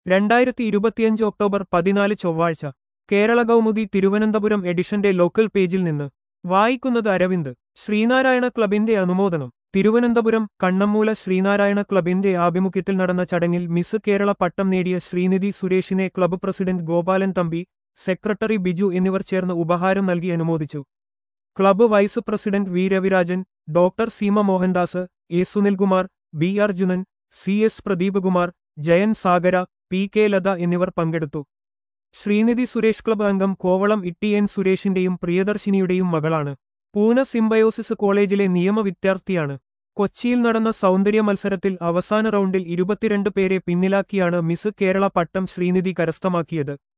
രണ്ടായിരത്തി ഇരുപത്തിയഞ്ച് ഒക്ടോബർ പതിനാല് ചൊവ്വാഴ്ച കേരള കൗമുദി തിരുവനന്തപുരം എഡിഷന്റെ ലോക്കൽ പേജിൽ നിന്ന് വായിക്കുന്നത് അരവിന്ദ് ശ്രീനാരായണ ക്ലബിന്റെ അനുമോദനം തിരുവനന്തപുരം കണ്ണമ്മൂല ശ്രീനാരായണ ക്ലബിന്റെ ആഭിമുഖ്യത്തിൽ നടന്ന ചടങ്ങിൽ മിസ് കേരള പട്ടം നേടിയ ശ്രീനിധി സുരേഷിനെ club president Gopalan Thampi secretary Biju എന്നിവർ ചേർന്ന് ഉപഹാരം നൽകി അനുമോദിച്ചു club vice president V Ravirajan doctor Seema Mohandas A Sunilkumar B Arjunan C S Pradeepkumar Jayan Sagara P K Latha എന്നിവർ പങ്കെടുത്തു ശ്രീനിധി സുരേഷ് ക്ലബ്ബ് അംഗം കോവളം ഇട്ടി എൻ സുരേഷിന്റെയും പ്രിയദർശിനിയുടെയും മകളാണ് പൂന സിംബയോസിസ് കോളേജിലെ നിയമ വിദ്യാർത്ഥിയാണ് കൊച്ചിയിൽ നടന്ന സൗന്ദര്യ മത്സരത്തിൽ അവസാന റൗണ്ടിൽ ഇരുപത്തിരണ്ട് പേരെ പിന്നിലാക്കിയാണ് മിസ് കേരള പട്ടം ശ്രീനിധി കരസ്ഥമാക്കിയത്